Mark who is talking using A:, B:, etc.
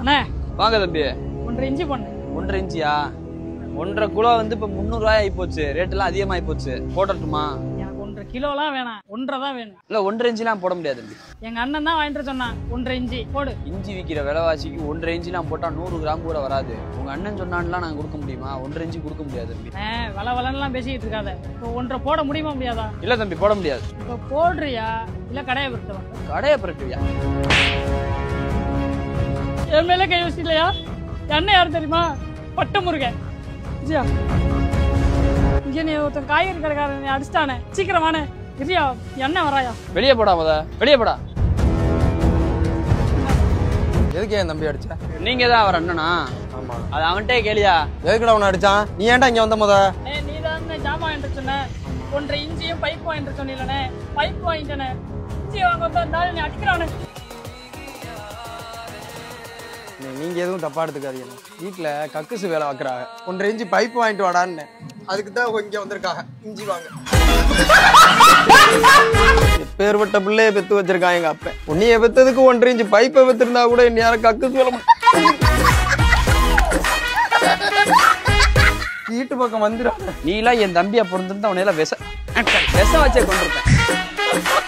A: அண்ணே
B: வாங்க தம்பி
A: ஒன்றரை இன்ச்சு பண்ணு
B: ஒன்றரை இன்ச்சியா ஒன்றரை கிலோ வந்து இப்ப முந்நூறுவாய் ஆகி போச்சு ரேட் எல்லாம் அதிகமாகி போச்சு போடட்டுமா
A: எனக்கு ஒன்றரை கிலோலாம் வேணாம் ஒன்றரை தான் வேணும்
B: இல்ல ஒன்றரை இன்ச்சிலாம் போட முடியாது தம்பி
A: எங்க அண்ணன் தான் வாங்கிட்டு வர சொன்னான் ஒன்றரை இன்ச்சு போடு
B: இஞ்சி விற்கிற விலைவாசிக்கு ஒன்றரை இன்ச்சிலாம் போட்டா நூறு கிராம் கூட வராது உங்க அண்ணன் சொன்னான்லாம் நாங்க கொடுக்க முடியுமா ஒன்றரை இன்ச்சு கொடுக்க முடியாது தம்பி
A: அண்ணே வள வளன்னுலாம் பேசிக்கிட்டு இருக்காத இப்போ ஒன்றரை போட முடியுமா முடியாதா
B: இல்ல தம்பி போட முடியாது
A: இப்போ போடுறியா இல்ல கடையை விட்டுவா
B: கடையை பிறட்டுவியா
A: என் மேல கை வச்சு இல்லையா அண்ணன் யார் தெரியுமா பட்ட முருகன் விஜயா இங்க நீ ஒருத்தன் காய்கறி கடைக்காரன் நீ அடிச்சிட்டானே சீக்கிரமானே விஜயா எண்ணெய் வராயா
B: வெளியே போடா முத வெளியே போடா
C: எதுக்கு என் தம்பி அடிச்ச
B: நீங்க தான் அவர் அண்ணனா
C: ஆமா
B: அது அவன்கிட்டே கேளியா
C: எதுக்குடா உன்னை அடிச்சான் நீ ஏன்டா இங்க வந்த முத
A: ஏ நீ தான் ஜாமான் வாங்கிட்டு சொன்ன ஒன்றரை இஞ்சியும் பைப் வாங்கிட்டு சொன்னீங்களே பைப் வாங்கிட்டேனே இஞ்சி வாங்க வந்தா நீ அடிக்கிறானே
C: நீ- நீங்க எதுவும் தப்பா எடுத்துக்காதீங்க வீட்டுல கக்குசு வேலை வைக்கிறாங்க ஒன்றரை இஞ்சி பைப் வாங்கிட்டு வாடான்னு அதுக்கு தான் இங்க வந்திருக்காங்க இஞ்சி வாங்க பேர்பட்ட பிள்ளைய பெத்து வச்சிருக்கான் எங்க அப்பன் உன்னைய பெத்ததுக்கு ஒன்றரை இஞ்சி பைப்பை பெத்திருந்தா கூட என்ன யாரும் கக்குசு வேலை பண்ண- வீட்டு பக்கம் வந்துடும்
B: நீ எல்லாம் என் தம்பியா பிறந்திருந்தா உன்னையெல்லாம் விஷ விஷ வச்சே கொண்டிருப்பேன்